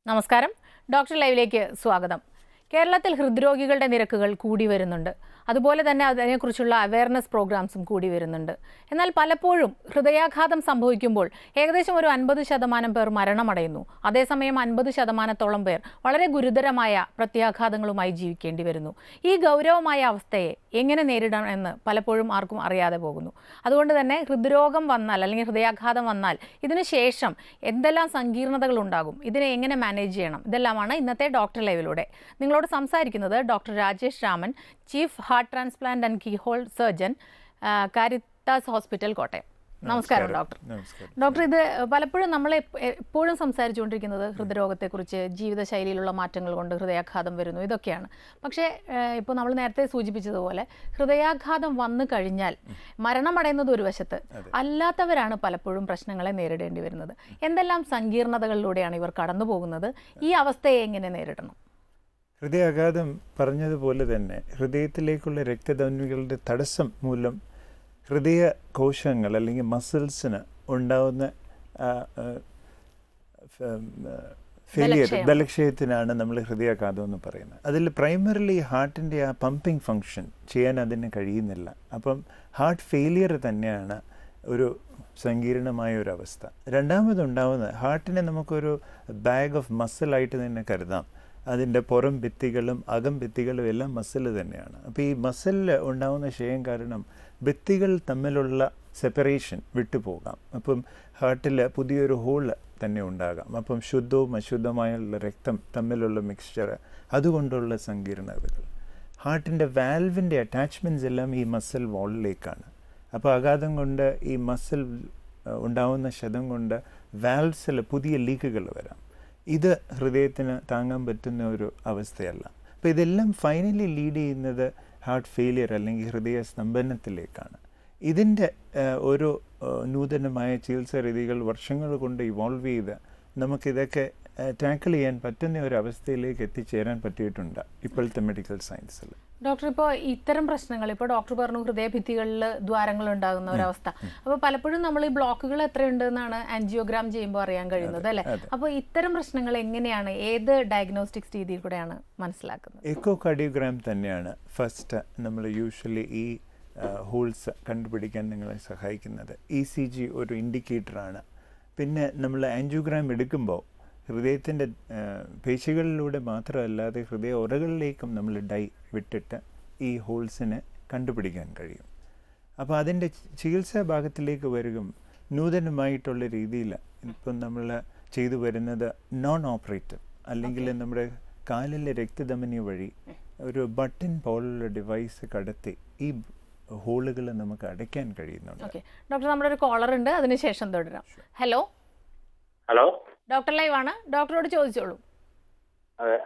നമസ്കാരം ഡോക്ടർ ലൈവിലേക്ക് സ്വാഗതം കേരളത്തിൽ ഹൃദ്രോഗികളുടെ നിരക്കുകൾ കൂടി വരുന്നുണ്ട് അതുപോലെ തന്നെ അതിനെക്കുറിച്ചുള്ള അവയർനെസ് പ്രോഗ്രാംസും കൂടി വരുന്നുണ്ട് എന്നാൽ പലപ്പോഴും ഹൃദയാഘാതം സംഭവിക്കുമ്പോൾ ഏകദേശം ഒരു അൻപത് ശതമാനം പേർ മരണമടയുന്നു അതേസമയം അൻപത് ശതമാനത്തോളം പേർ വളരെ ഗുരുതരമായ പ്രത്യാഘാതങ്ങളുമായി ജീവിക്കേണ്ടി വരുന്നു ഈ ഗൗരവമായ അവസ്ഥയെ എങ്ങനെ നേരിടണം എന്ന് പലപ്പോഴും ആർക്കും അറിയാതെ പോകുന്നു അതുകൊണ്ട് തന്നെ ഹൃദ്രോഗം വന്നാൽ അല്ലെങ്കിൽ ഹൃദയാഘാതം വന്നാൽ ഇതിനു ശേഷം എന്തെല്ലാം സങ്കീർണതകൾ ഉണ്ടാകും ഇതിനെ എങ്ങനെ മാനേജ് ചെയ്യണം ഇതെല്ലാമാണ് ഇന്നത്തെ ഡോക്ടർ ലൈവിലൂടെ നിങ്ങളോട് സംസാരിക്കുന്നത് doctor Rajesh Raman chief heart transplant and keyhole surgeon Caritas hospital Kottayam നമസ്കാരം ഡോക്ടർ നമസ്കാരം ഡോക്ടർ ഇത് പലപ്പോഴും നമ്മൾ എപ്പ- എപ്പോഴും സംസാരിച്ചുകൊണ്ടിരിക്കുന്നത് ഹൃദ്രോഗത്തെക്കുറിച്ച് ജീവിതശൈലിയിലുള്ള മാറ്റങ്ങൾ കൊണ്ട് ഹൃദയാഘാതം വരുന്നു ഇതൊക്കെയാണ് പക്ഷേ ഇപ്പോൾ നമ്മൾ നേരത്തെ സൂചിപ്പിച്ചതുപോലെ ഹൃദയാഘാതം വന്നു കഴിഞ്ഞാൽ മരണമടയുന്നത് ഒരു വശത്ത് അല്ലാത്തവരാണ് പലപ്പോഴും പ്രശ്നങ്ങളെ നേരിടേണ്ടി വരുന്നത് എന്തെല്ലാം സങ്കീർണതകളിലൂടെയാണ് ഇവർ കടന്നു പോകുന്നത് ഈ അവസ്ഥയെ എങ്ങനെ നേരിടണം ഹൃദയാഘാതം പറഞ്ഞതുപോലെ തന്നെ ഹൃദയത്തിലേക്കുള്ള രക്തധമനികളുടെ തടസ്സം മൂലം ഹൃദയ കോശങ്ങൾ അല്ലെങ്കിൽ മസിൽസിന് ഉണ്ടാവുന്ന ഫെയിലിയർ ബലക്ഷയം. ബലക്ഷയത്തിനാണ് നമ്മൾ ഹൃദയാഘാതം എന്ന് പറയുന്നത് അതിൽ പ്രൈമറിലി ഹാർട്ടിൻ്റെ ആ പമ്പിങ് ഫങ്ഷൻ ചെയ്യാൻ അതിന് കഴിയുന്നില്ല അപ്പം ഹാർട്ട് ഫെയിലിയർ തന്നെയാണ് ഒരു സങ്കീർണമായ ഒരു അവസ്ഥ രണ്ടാമതുണ്ടാവുന്നത് ഹാർട്ടിനെ നമുക്കൊരു ബാഗ് ഓഫ് മസിലായിട്ട് തന്നെ കരുതാം അതിൻ്റെ പുറം ഭിത്തികളും അകം ഭിത്തികളും എല്ലാം മസിൽ തന്നെയാണ് അപ്പോൾ ഈ മസിലിൽ ഉണ്ടാവുന്ന ക്ഷയം കാരണം ഭിത്തികൾ തമ്മിലുള്ള സെപ്പറേഷൻ വിട്ടുപോകാം അപ്പം ഹാർട്ടിൽ പുതിയൊരു ഹോൾ തന്നെ ഉണ്ടാകാം അപ്പം ശുദ്ധവും അശുദ്ധമായുള്ള രക്തം തമ്മിലുള്ള മിക്സ്ചർ അതുകൊണ്ടുള്ള സങ്കീർണതകൾ ഹാർട്ടിൻ്റെ വാൽവിൻ്റെ അറ്റാച്ച്മെൻറ്റ്സ് എല്ലാം ഈ മസിൽ വാളിലേക്കാണ് അപ്പോൾ ആഘാതം കൊണ്ട് ഈ മസിൽ ഉണ്ടാവുന്ന ക്ഷതം കൊണ്ട് വാൽവ്സിൽ പുതിയ ലീക്കുകൾ വരാം ഇത് ഹൃദയത്തിന് താങ്ങാൻ പറ്റുന്ന ഒരു അവസ്ഥയല്ല അപ്പോൾ ഇതെല്ലാം ഫൈനലി ലീഡ് ചെയ്യുന്നത് ഹാർട്ട് ഫെയിലിയർ അല്ലെങ്കിൽ ഹൃദയ സ്തംഭനത്തിലേക്കാണ് ഇതിൻ്റെ ഒരു ആ, നൂതനമായ ചികിത്സാ രീതികൾ വർഷങ്ങൾ കൊണ്ട് ഇവോൾവ് ചെയ്ത് നമുക്കിതൊക്കെ ടാക്കിൾ ചെയ്യാൻ പറ്റുന്ന ഒരു അവസ്ഥയിലേക്ക് എത്തിച്ചേരാൻ പറ്റിയിട്ടുണ്ട് ഇപ്പോഴത്തെ മെഡിക്കൽ സയൻസിൽ ഡോക്ടർ ഇപ്പോൾ ഇത്തരം പ്രശ്നങ്ങൾ ഇപ്പോൾ ഡോക്ടർ പറഞ്ഞു ഹൃദയഭിത്തികളിൽ ദ്വാരങ്ങൾ ഉണ്ടാകുന്ന ഒരവസ്ഥ അപ്പോൾ പലപ്പോഴും നമ്മൾ ഈ ബ്ലോക്കുകൾ എത്രയുണ്ട് എന്നാണ് ആൻജിയോഗ്രാം ചെയ്യുമ്പോൾ അറിയാൻ കഴിയുന്നത് അല്ലേ അപ്പോൾ ഇത്തരം പ്രശ്നങ്ങൾ എങ്ങനെയാണ് ഏത് ഡയഗ്നോസ്റ്റിക്സ് രീതിയിൽ കൂടെയാണ് മനസ്സിലാക്കുന്നത് എക്കോ കാർഡിയോഗ്രാം തന്നെയാണ് ഫസ്റ്റ് നമ്മൾ യൂഷ്വലി ഈ ഹോൾസ് കണ്ടുപിടിക്കാൻ നിങ്ങളെ സഹായിക്കുന്നത് ഇ സി ജി ഒരു ഇൻഡിക്കേറ്ററാണ് പിന്നെ നമ്മൾ ആൻജിയോഗ്രാം എടുക്കുമ്പോൾ ഹൃദയത്തിൻ്റെ പേശികളിലൂടെ മാത്രമല്ലാതെ ഹൃദയ ഉറകളിലേക്കും നമ്മൾ ഡൈ വിട്ടിട്ട് ഈ ഹോൾസിനെ കണ്ടുപിടിക്കാൻ കഴിയും അപ്പോൾ അതിൻ്റെ ചികിത്സാ ഭാഗത്തിലേക്ക് വരും നൂതനമായിട്ടുള്ള രീതിയിൽ ഇപ്പം നമ്മൾ ചെയ്തു വരുന്നത് നോൺ ഓപ്പറേറ്റീവ് അല്ലെങ്കിൽ നമ്മുടെ കാലിലെ രക്തധമനി വഴി ഒരു ബട്ടൺ പോലുള്ള ഡിവൈസ് കടത്തി ഈ ഹോളുകൾ നമുക്ക് അടയ്ക്കാൻ കഴിയുന്നുണ്ട് ഓക്കെ ഡോക്ടർ നമ്മുടെ ഒരു കോളർ ഉണ്ട് അതിനുശേഷം തുടരാം ഹലോ ഹലോ ഡോക്ടർ ലൈവ് ആണ് ഡോക്ടറോട് ചോദിച്ചോളൂ അതെ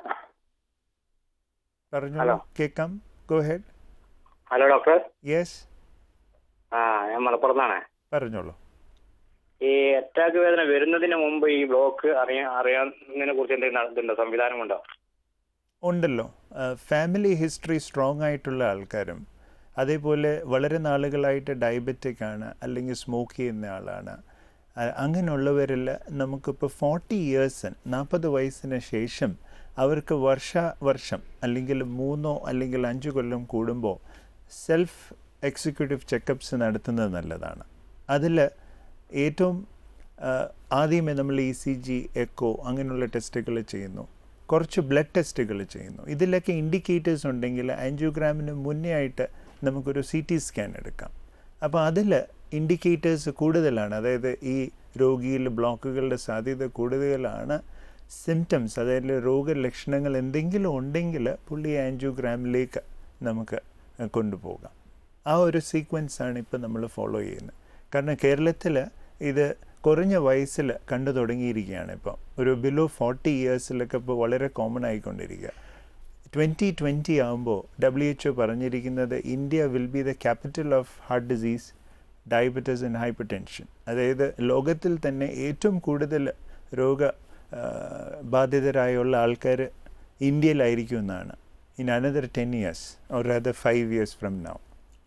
പറഞ്ഞോളൂ ഹലോ. കേൾക്കാം go ahead hello doctor yes ആ ഞാൻ മലപ്പുറത്താണ് പറഞ്ഞോളൂ ഈ അറ്റാക്ക് വേദന വരുന്നതിന് മുമ്പ് ഈ ബ്ലോക്ക് അറിയാൻ അറിയാവുന്നതിനെ കുറിച്ച് എന്തെങ്കിലും ഇതുണ്ടോ സംവിധാനമുണ്ടോ ഉണ്ടല്ലോ ഫാമിലി ഹിസ്റ്ററി സ്ട്രോങ് ആയിട്ടുള്ള ആൾക്കാരും അതേപോലെ വളരെ നാളുകളായിട്ട് ഡയബറ്റിക് ആണ് അല്ലെങ്കിൽ സ്മോക്ക് ചെയ്യുന്ന ആളാണ് അ- അങ്ങനെയുള്ളവരിൽ നമുക്കിപ്പോൾ ഫോർട്ടി ഇയേഴ്സിന് നാൽപ്പത് വയസ്സിന് ശേഷം അവർക്ക് വർഷ വർഷം അല്ലെങ്കിൽ മൂന്നോ അല്ലെങ്കിൽ അഞ്ച് കൊല്ലം കൂടുമ്പോൾ സെൽഫ് എക്സിക്യൂട്ടീവ് ചെക്കപ്സ് നടത്തുന്നത് നല്ലതാണ് അതിൽ ഏറ്റവും ആ, ആദ്യമേ നമ്മൾ ഇ സി ജി എക്കോ അങ്ങനെയുള്ള ടെസ്റ്റുകൾ ചെയ്യുന്നു കുറച്ച് ബ്ലഡ് ടെസ്റ്റുകൾ ചെയ്യുന്നു ഇതിലൊക്കെ ഇൻഡിക്കേറ്റേഴ്സ് ഉണ്ടെങ്കിൽ ആൻജിയോഗ്രാമിന് മുന്നേ ആയിട്ട് നമുക്കൊരു സി ടി സ്കാൻ എടുക്കാം അപ്പോൾ അതിൽ ഇൻഡിക്കേറ്റേഴ്സ് കൂടുതലാണ് അതായത് ഈ രോഗിയിൽ ബ്ലോക്കുകളുടെ സാധ്യത കൂടുതലാണ് സിംറ്റംസ് അതായത് രോഗലക്ഷണങ്ങൾ എന്തെങ്കിലും ഉണ്ടെങ്കിൽ പുള്ളി ആൻജിയോഗ്രാമിലേക്ക് നമുക്ക് കൊണ്ടുപോകാം ആ ഒരു സീക്വൻസ് ആണ് ഇപ്പം നമ്മൾ ഫോളോ ചെയ്യുന്നത് കാരണം കേരളത്തിൽ ഇത് കുറഞ്ഞ വയസ്സിൽ കണ്ടു തുടങ്ങിയിരിക്കുകയാണ് ഇപ്പം ഒരു ബിലോ ഫോർട്ടി ഇയേഴ്സിലൊക്കെ ഇപ്പോൾ വളരെ കോമൺ ആയിക്കൊണ്ടിരിക്കുക ട്വൻറ്റി ട്വൻറ്റി ആകുമ്പോൾ ഡബ്ല്യു എച്ച് ഒ പറഞ്ഞിരിക്കുന്നത് India will be the capital of heart disease diabetes and hypertension അതായത് ലോകത്തിൽ തന്നെ ഏറ്റവും കൂടുതൽ രോഗ ആ, ബാധിതരായുള്ള ആൾക്കാർ ഇന്ത്യയിലായിരിക്കും എന്നാണ് in another ten years or other five years from now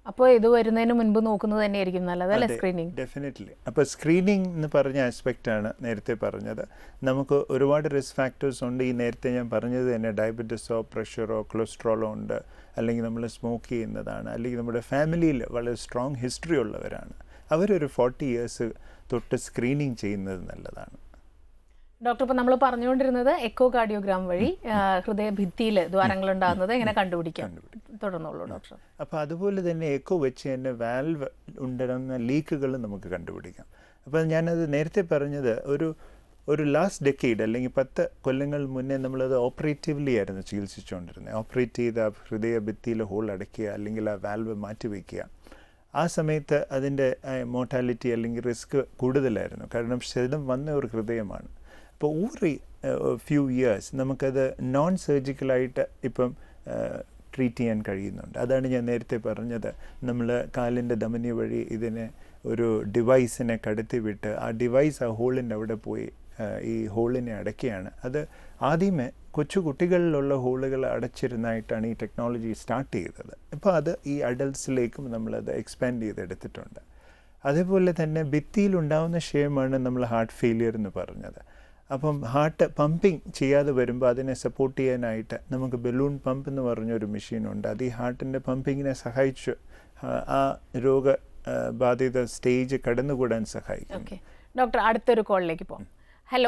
അപ്പോൾ ഇത് വരുന്നതിന് മുൻപ് നോക്കുന്നത് തന്നെയായിരിക്കും നല്ലത് അല്ലേ സ്ക്രീനിങ് ഡെഫിനറ്റ്ലി അപ്പോൾ സ്ക്രീനിങ് എന്ന് പറഞ്ഞ ആസ്പെക്റ്റ് ആണ് നേരത്തെ പറഞ്ഞത് നമുക്ക് ഒരുപാട് റിസ്ക് ഫാക്ടേഴ്സ് ഉണ്ട് ഈ നേരത്തെ ഞാൻ പറഞ്ഞത് തന്നെ ഡയബറ്റീസോ പ്രഷറോ കൊളസ്ട്രോളോ ഉണ്ട് അല്ലെങ്കിൽ നമ്മൾ സ്മോക്ക് ചെയ്യുന്നതാണ് അല്ലെങ്കിൽ നമ്മുടെ ഫാമിലിയിൽ വളരെ സ്ട്രോങ് ഹിസ്റ്ററി ഉള്ളവരാണ് അവരൊരു ഫോർട്ടി ഇയേഴ്സ് തൊട്ട് സ്ക്രീനിങ് ചെയ്യുന്നത് നല്ലതാണ് ഡോക്ടർ ഇപ്പോൾ നമ്മൾ പറഞ്ഞുകൊണ്ടിരുന്നത് എക്കോ കാർഡിയോഗ്രാം വഴി ആ, ഹൃദയഭിത്തിയിൽ ദ്വാരങ്ങൾ ഉണ്ടാകുന്നത് എങ്ങനെ കണ്ടുപിടിക്കാം തുടർന്നോളൂ ഡോക്ടർ അപ്പോൾ അതുപോലെ തന്നെ എക്കോ വെച്ച് തന്നെ വാൽവ് ഉണ്ടാകുന്ന ലീക്കുകൾ നമുക്ക് കണ്ടുപിടിക്കാം അപ്പോൾ ഞാനത് നേരത്തെ പറഞ്ഞത് ഒരു ഒരു ലാസ്റ്റ് ഡെക്കേഡ് അല്ലെങ്കിൽ പത്ത് കൊല്ലങ്ങൾ മുന്നേ നമ്മളത് ഓപ്പറേറ്റീവ്ലി ആയിരുന്നു ചികിത്സിച്ചുകൊണ്ടിരുന്നത് ഓപ്പറേറ്റ് ചെയ്ത് ആ ഹൃദയ ഭിത്തിയിൽ ഹോൾ അടയ്ക്കുക അല്ലെങ്കിൽ ആ വാൽവ് മാറ്റി വയ്ക്കുക ആ സമയത്ത് അതിൻ്റെ മോർട്ടാലിറ്റി അല്ലെങ്കിൽ റിസ്ക് കൂടുതലായിരുന്നു കാരണം ശരീരം വന്ന ഒരു ഹൃദയമാണ് അപ്പോൾ ഒരു ഫ്യൂ ഇയേഴ്സ് നമുക്കത് നോൺ സർജിക്കലായിട്ട് ഇപ്പം ട്രീറ്റ് ചെയ്യാൻ കഴിയുന്നുണ്ട് അതാണ് ഞാൻ നേരത്തെ പറഞ്ഞത് നമ്മൾ കാലിൻ്റെ ധമനി വഴി ഇതിനെ ഒരു ഡിവൈസിനെ കടത്തി വിട്ട് ആ ഡിവൈസ് ആ ഹോളിൻ്റെ അവിടെ പോയി ആ, ഈ ഹോളിനെ അടയ്ക്കുകയാണ് അത് ആദ്യമേ കൊച്ചു കുട്ടികളിലുള്ള ഹോളുകൾ അടച്ചിരുന്നായിട്ടാണ് ഈ ടെക്നോളജി സ്റ്റാർട്ട് ചെയ്തത് ഇപ്പോൾ അത് ഈ അഡൽട്സിലേക്കും നമ്മളത് എക്സ്പാൻഡ് ചെയ്തെടുത്തിട്ടുണ്ട് അതേപോലെ തന്നെ ഭിത്തിയിലുണ്ടാവുന്ന ക്ഷയമാണ് നമ്മൾ ഹാർട്ട് ഫെയിലിയർ എന്ന് പറഞ്ഞത് അപ്പം ഹാർട്ട് പമ്പിങ് ചെയ്യാതെ വരുമ്പോൾ അതിനെ സപ്പോർട്ട് ചെയ്യാനായിട്ട് നമുക്ക് ബലൂൺ പമ്പ് എന്ന് പറഞ്ഞൊരു മെഷീനുണ്ട് അത് ഈ ഹാർട്ടിൻ്റെ പമ്പിങ്ങിനെ സഹായിച്ചു ആ, ആ രോഗ ആ, ബാധിത സ്റ്റേജ് കടന്നുകൂടാൻ സഹായിക്കും ഓക്കെ ഡോക്ടർ അടുത്തൊരു കോളിലേക്ക് പോകാം ഹലോ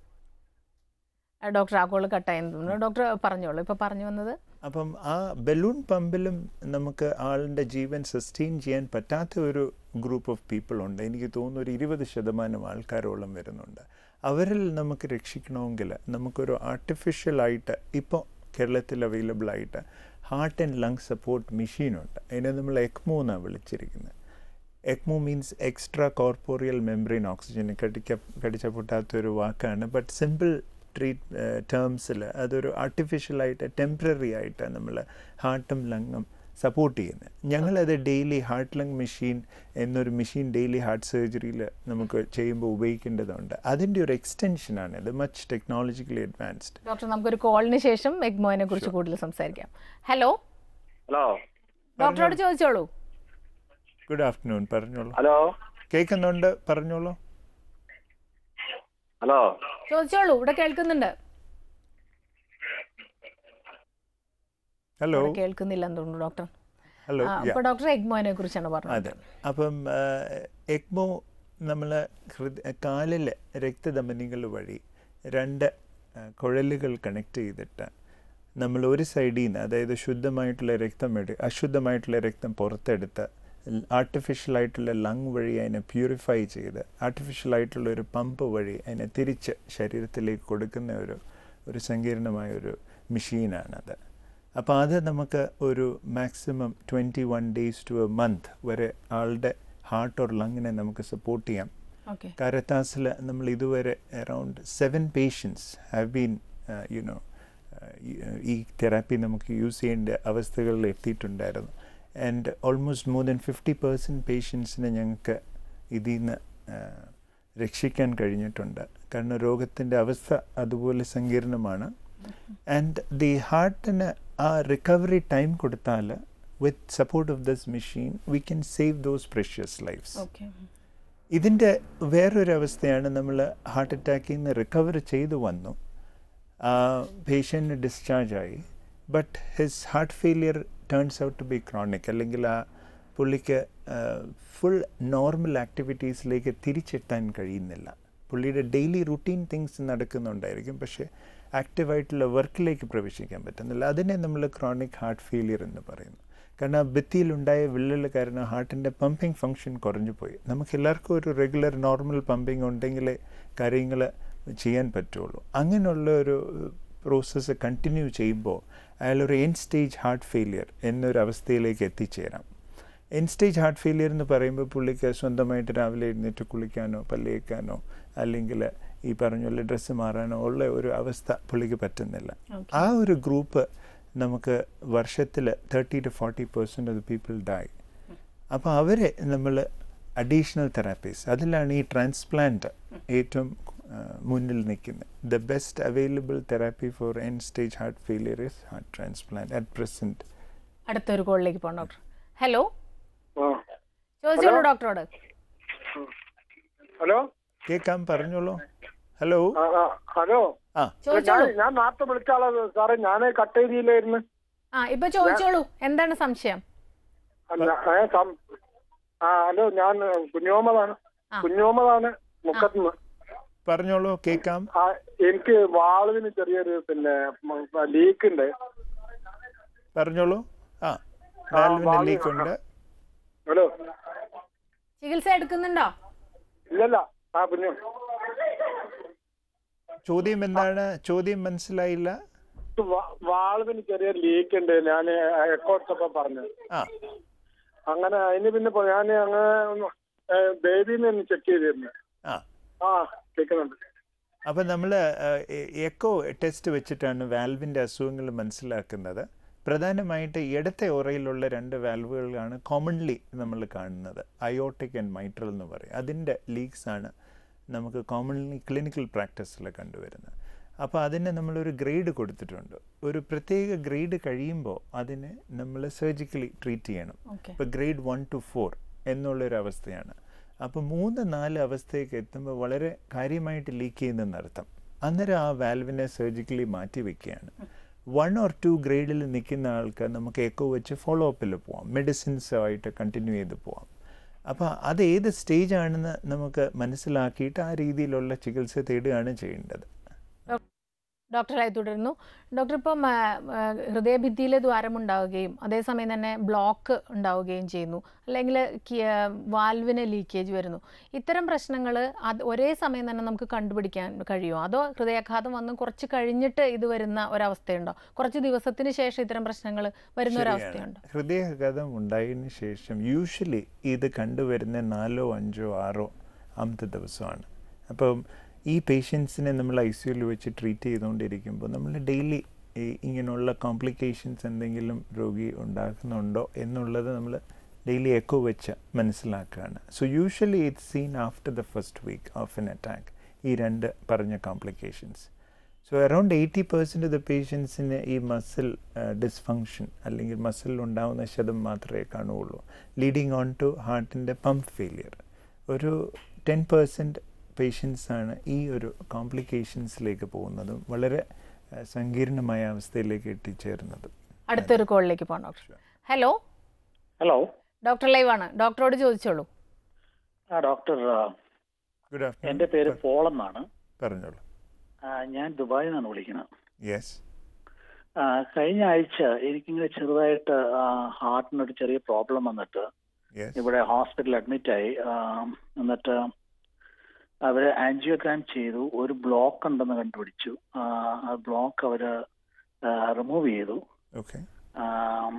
ആ, ഡോക്ടർ ആ കോള് കട്ടായെന്ന് തോന്നുന്നു ഡോക്ടർ പറഞ്ഞോളൂ ഇപ്പോൾ പറഞ്ഞു വന്നത് അപ്പം ആ ബലൂൺ പമ്പിലും നമുക്ക് ആളിൻ്റെ ജീവൻ സസ്റ്റെയിൻ ചെയ്യാൻ പറ്റാത്ത ഒരു ഗ്രൂപ്പ് ഓഫ് പീപ്പിൾ ഉണ്ട് എനിക്ക് തോന്നുന്നു ഒരു ഇരുപത് ശതമാനം ആൾക്കാരോളം വരുന്നുണ്ട് അവരിൽ നമുക്ക് രക്ഷിക്കണമെങ്കിൽ നമുക്കൊരു ആർട്ടിഫിഷ്യലായിട്ട് ഇപ്പോൾ കേരളത്തിൽ അവൈലബിൾ ആയിട്ട് ഹാർട്ട് ആൻഡ് ലങ് സപ്പോർട്ട് മെഷീനുണ്ട് അതിനെ നമ്മൾ എക്മോ എന്നാണ് വിളിച്ചിരിക്കുന്നത് ECMO means extra corporeal membrane oxygen കടിക്ക കടിച്ച പൊട്ടാത്തൊരു വാക്കാണ് ബട്ട് സിമ്പിൾ ട്രീറ്റ് ടേംസിൽ അതൊരു ആർട്ടിഫിഷ്യലായിട്ട് ടെമ്പററി ആയിട്ട് നമ്മൾ ഹാർട്ടും ലങ്ങും സപ്പോർട്ട് ചെയ്യുന്നത് ഞങ്ങളത് ഡെയിലി ഹാർട്ട് ലങ് മെഷീൻ എന്നൊരു മെഷീൻ ഡെയിലി ഹാർട്ട് സർജറിയിൽ നമുക്ക് ചെയ്യുമ്പോൾ ഉപയോഗിക്കേണ്ടതുണ്ട് അതിൻ്റെ ഒരു എക്സ്റ്റൻഷനാണ് ഇത് മച്ച് ടെക്നോളജിക്കലി അഡ്വാൻസ്ഡ് ഡോക്ടർ നമുക്കൊരു കോളിന് ശേഷം എഗ്മോനെ കുറിച്ച് കൂടുതൽ സംസാരിക്കാം ഹലോ ഹലോ ഡോക്ടറോട് ചോദിച്ചോളൂ ഗുഡ് ആഫ്റ്റർനൂൺ പറഞ്ഞോളൂ ഹലോ കേൾക്കുന്നുണ്ട് പറഞ്ഞോളൂ ഹലോ ചോദിച്ചോളൂ ഇവിടെ കേൾക്കുന്നുണ്ട് ഹലോ ഇവിടെ കേൾക്കുന്നില്ലെന്ന് തോന്നുന്നു ഡോക്ടർ ഹലോ ആ, അപ്പൊ ഡോക്ടർ എഗ്മോനെ കുറിച്ചാണ് പറഞ്ഞത് അതെ അപ്പം എക്മോ നമ്മൾ ഹൃദയ കാലിലെ രക്തധമനികൾ വഴി രണ്ട് ആ, കുഴലുകൾ കണക്ട് ചെയ്തിട്ട് നമ്മൾ ഒരു സൈഡിൽ നിന്ന് അതായത് ശുദ്ധമായിട്ടുള്ള രക്തം എടു അശുദ്ധമായിട്ടുള്ള രക്തം പുറത്തെടുത്ത് ആർട്ടിഫിഷ്യലായിട്ടുള്ള ലങ് വഴി അതിനെ പ്യൂരിഫൈ ചെയ്ത് ആർട്ടിഫിഷ്യലായിട്ടുള്ള ഒരു പമ്പ് വഴി അതിനെ തിരിച്ച് ശരീരത്തിലേക്ക് കൊടുക്കുന്ന ഒരു ഒരു സങ്കീർണമായ ഒരു മെഷീനാണത് അപ്പോൾ അത് നമുക്ക് ഒരു maximum twenty one days to a month വരെ ആളുടെ ഹാർട്ട് ഓർ ലങ്ങിനെ നമുക്ക് സപ്പോർട്ട് ചെയ്യാം ഓക്കെ കാരത്താസിൽ നമ്മൾ ഇതുവരെ around seven patients have been you know ഈ തെറാപ്പി നമുക്ക് യൂസ് ചെയ്യേണ്ട അവസ്ഥകളിൽ എത്തിയിട്ടുണ്ടായിരുന്നു and almost more than fifty percent പേഷ്യൻസിനെ ഞങ്ങൾക്ക് ഇതിൽ നിന്ന് രക്ഷിക്കാൻ കഴിഞ്ഞിട്ടുണ്ട് കാരണം രോഗത്തിൻ്റെ അവസ്ഥ അതുപോലെ സങ്കീർണമാണ് ആൻഡ് ദി ഹാർട്ടിന് ആ റിക്കവറി ടൈം കൊടുത്താൽ with support of this machine we can save those precious lifes okay ഇതിൻ്റെ വേറൊരു അവസ്ഥയാണ് നമ്മൾ ഹാർട്ട് അറ്റാക്കിൽ നിന്ന് റിക്കവർ ചെയ്തു വന്നു പേഷ്യൻറ്റ് ഡിസ്ചാർജായി but his heart failure turns out to be chronic അല്ലെങ്കിൽ ആ പുള്ളിക്ക് ഫുൾ നോർമൽ ആക്ടിവിറ്റീസിലേക്ക് തിരിച്ചെത്താൻ കഴിയുന്നില്ല പുള്ളിയുടെ ഡെയിലി റുട്ടീൻ തിങ്സ് നടക്കുന്നുണ്ടായിരിക്കും പക്ഷേ ആക്റ്റീവായിട്ടുള്ള വർക്കിലേക്ക് പ്രവേശിക്കാൻ പറ്റുന്നില്ല അതിനെ നമ്മൾ ക്രോണിക് ഹാർട്ട് ഫെയിലിയർ എന്ന് പറയുന്നു കാരണം ആ ഭിത്തിയിലുണ്ടായ വിള്ളൽ കാരണം ഹാർട്ടിൻ്റെ പമ്പിങ് ഫങ്ഷൻ കുറഞ്ഞു പോയി നമുക്ക് എല്ലാവർക്കും ഒരു റെഗുലർ നോർമൽ പമ്പിങ് ഉണ്ടെങ്കിലേ കാര്യങ്ങൾ ചെയ്യാൻ പറ്റുള്ളൂ അങ്ങനെയുള്ള ഒരു പ്രോസസ്സ് കണ്ടിന്യൂ ചെയ്യുമ്പോൾ അയാളൊരു എൻ സ്റ്റേജ് ഹാർട്ട് ഫെയിലിയർ എന്നൊരു അവസ്ഥയിലേക്ക് എത്തിച്ചേരാം എൻ സ്റ്റേജ് ഹാർട്ട് ഫെയിലിയർ എന്ന് പറയുമ്പോൾ പുള്ളിക്ക് സ്വന്തമായിട്ട് രാവിലെ എഴുന്നേറ്റ് കുളിക്കാനോ പല്ലേക്കാനോ അല്ലെങ്കിൽ ഈ പറഞ്ഞ പോലെ ഡ്രസ്സ് മാറാനോ ഉള്ള ഒരു അവസ്ഥ പുള്ളിക്ക് പറ്റുന്നില്ല Okay. ആ ഒരു ഗ്രൂപ്പ് നമുക്ക് വർഷത്തിൽ thirty to forty percent of the people die അപ്പോൾ അവരെ നമ്മൾ അഡീഷണൽ തെറാപ്പീസ് അതിലാണ് ഈ ട്രാൻസ്പ്ലാന്റ് ഏറ്റവും ആ, മുന്നിൽ നിൽക്കുന്നത് the best available therapy for end stage heart failure is heart transplant at present അടുത്തൊരു കോളിലേക്ക് പോകാം ഡോക്ടർ ഹലോ ചോദിച്ചോളൂ ഡോക്ടറോട് ഹലോ കേൾക്കാം പറഞ്ഞോളൂ ഹലോ ആ, ആ, ഹലോ ആ ചോദിച്ചോളൂ ഞാൻ ഞാൻ നേരത്തെ വിളിച്ച ആളാ സാറേ ഞാൻ കട്ടേരിയിലായിരുന്നു ആ ഇപ്പൊ ചോദിച്ചോളൂ എന്താണ് സംശയം അല്ല ഏ, സം- ആ ഹലോ ഞാൻ കുഞ്ഞോമതാണ് ആ. കുഞ്ഞോമതാണ് മുക്കത്തുനിന്ന് പറഞ്ഞോളൂ കേൾക്കാം ആ എനിക്ക് വാളുവിന് ചെറിയൊരു പിന്നെ ലീക്ക് ഉണ്ട് പറഞ്ഞോളൂ ആ ആ, വാൽവിന് വാൽവ് ലീക്ക് ഉണ്ട് ഹലോ ചികിത്സ എടുക്കുന്നുണ്ടോ ഇല്ലല്ല ആ കുഞ്ഞു ചോദ്യം എന്താണ് ചോദ്യം മനസ്സിലായില്ല വാ- വാൾവിന് ചെറിയ ലീക്ക് ഉണ്ട് ഞാൻ എക്കോ എടുത്തപ്പോ പറഞ്ഞു ആ അങ്ങനെ അതിന് പിന്നെ ഇപ്പൊ ഞാൻ അങ്ങനെ ബേബിന്ന് ഒന്ന് ചെക്ക് ചെയ്തിരുന്നു ആ ആ കേൾക്കുന്നുണ്ട് അപ്പം നമ്മൾ എക്കോ ടെസ്റ്റ് വെച്ചിട്ടാണ് വാൽവിൻ്റെ അസുഖങ്ങൾ മനസ്സിലാക്കുന്നത് പ്രധാനമായിട്ട് ഇടത്തെ ഓറയിലുള്ള രണ്ട് വാൽവുകളാണ് കോമൺലി നമ്മൾ കാണുന്നത് അയോട്ടിക് ആൻഡ് മൈട്രൽ എന്ന് പറയും അതിൻ്റെ ലീക്സ് ആണ് നമുക്ക് കോമൺലി ക്ലിനിക്കൽ പ്രാക്ടീസിൽ കണ്ടുവരുന്നത് അപ്പോൾ അതിന് നമ്മളൊരു ഗ്രേഡ് കൊടുത്തിട്ടുണ്ട് ഒരു പ്രത്യേക ഗ്രേഡ് കഴിയുമ്പോൾ അതിനെ നമ്മൾ സർജിക്കലി ട്രീറ്റ് ചെയ്യണം ഓക്കെ ഇപ്പോൾ ഗ്രേഡ് വൺ ടു ഫോർ എന്നുള്ളൊരു അവസ്ഥയാണ് അപ്പോൾ മൂന്ന് നാല് അവസ്ഥയൊക്കെ എത്തുമ്പോൾ വളരെ കാര്യമായിട്ട് ലീക്ക് ചെയ്യുന്നെന്ന് അർത്ഥം അന്നേരം ആ വാൽവിനെ സർജിക്കലി മാറ്റി വെക്കുകയാണ് വൺ ഓർ ടു ഗ്രേഡിൽ നിൽക്കുന്ന ആൾക്ക് നമുക്ക് എക്കോ വെച്ച് ഫോളോ അപ്പിൽ പോവാം മെഡിസിൻസ് ആയിട്ട് കണ്ടിന്യൂ ചെയ്ത് പോവാം അപ്പോൾ അത് ഏത് സ്റ്റേജ് ആണെന്ന് നമുക്ക് മനസ്സിലാക്കിയിട്ട് ആ രീതിയിലുള്ള ചികിത്സ തേടുകയാണ് ചെയ്യേണ്ടത് ഡോക്ടറായി തുടരുന്നു ഡോക്ടർ ഇപ്പം ആ, ആ, ഹൃദയഭിത്തിയിൽ ദ്വാരമുണ്ടാവുകയും അതേസമയം തന്നെ ബ്ലോക്ക് ഉണ്ടാവുകയും ചെയ്യുന്നു അല്ലെങ്കിൽ വാൽവിന് ലീക്കേജ് വരുന്നു ഇത്തരം പ്രശ്നങ്ങൾ അത് ഒരേ സമയം തന്നെ നമുക്ക് കണ്ടുപിടിക്കാൻ കഴിയുമോ അതോ ഹൃദയാഘാതം വന്ന് കുറച്ച് കഴിഞ്ഞിട്ട് ഇത് വരുന്ന ഒരവസ്ഥയുണ്ടോ കുറച്ച് ദിവസത്തിന് ശേഷം ഇത്തരം പ്രശ്നങ്ങൾ വരുന്ന ശരിയാണ്. ഒരവസ്ഥയുണ്ടോ ഹൃദയാഘാതം ഉണ്ടായതിനു ശേഷം യൂഷ്വലി ഇത് കണ്ടുവരുന്ന നാലോ അഞ്ചോ ആറോ അമ്പത് ദിവസമാണ് അപ്പം ഈ പേഷ്യൻസിനെ നമ്മൾ ഐ സിയുയിൽ വെച്ച് ട്രീറ്റ് ചെയ്തുകൊണ്ടിരിക്കുമ്പോൾ നമ്മൾ ഡെയിലി ഈ ഇങ്ങനെയുള്ള കോംപ്ലിക്കേഷൻസ് എന്തെങ്കിലും രോഗി ഉണ്ടാക്കുന്നുണ്ടോ എന്നുള്ളത് നമ്മൾ ഡെയിലി എക്കോ വെച്ച് മനസ്സിലാക്കുകയാണ് so usually it's seen after the first week of an attack ഈ രണ്ട് പറഞ്ഞ complications so around eighty percent of the പേഷ്യൻസിന് ഈ മസിൽ ഡിസ്ഫങ്ഷൻ അല്ലെങ്കിൽ മസിൽ ഉണ്ടാവുന്ന ശതം മാത്രമേ കാണുകയുള്ളൂ ലീഡിങ് ഓൺ ടു ഹാർട്ടിൻ്റെ പമ്പ് ഫെയിലിയർ ഒരു ടെൻ പെർസെൻറ്റ് പേഷ്യൻസാണ് ഈ ഒരു കോംപ്ലിക്കേഷൻസിലേക്ക് പോകുന്നതും വളരെ ആ, സങ്കീർണമായ അവസ്ഥയിലേക്ക് എത്തിച്ചേരുന്നതും അടുത്തൊരു കോളിലേക്ക് പോകാം ഡോക്ടർ ഹലോ ഹലോ ഡോക്ടർ ലൈവാണ് ഡോക്ടറോട് ചോദിച്ചോളൂ ആ ഡോക്ടർ ഗുഡ് ആഫ്റ്റർനൂൺ എന്റെ പേര് പോൾ എന്നാണ് പറഞ്ഞോളൂ ആ, ഞാൻ ദുബായിൽ നിന്നാണ് വിളിക്കുന്നത് യെസ് ആ, കഴിഞ്ഞ ആഴ്ച എനിക്കിങ്ങനെ ചെറുതായിട്ട് ആ, ഹാർട്ടിനൊരു ചെറിയ പ്രോബ്ലം വന്നിട്ട് യെസ് ഇവിടെ ഹോസ്പിറ്റലിൽ അഡ്മിറ്റ് ആയി ആ, എന്നിട്ട് അവര് ആൻജിയോഗ്രാം ചെയ്തു ഒരു ബ്ലോക്ക് ഉണ്ടെന്ന് കണ്ടുപിടിച്ചു ആ, ആ ബ്ലോക്ക് അവര് റിമൂവ് ചെയ്തു ഓക്കെ ആം,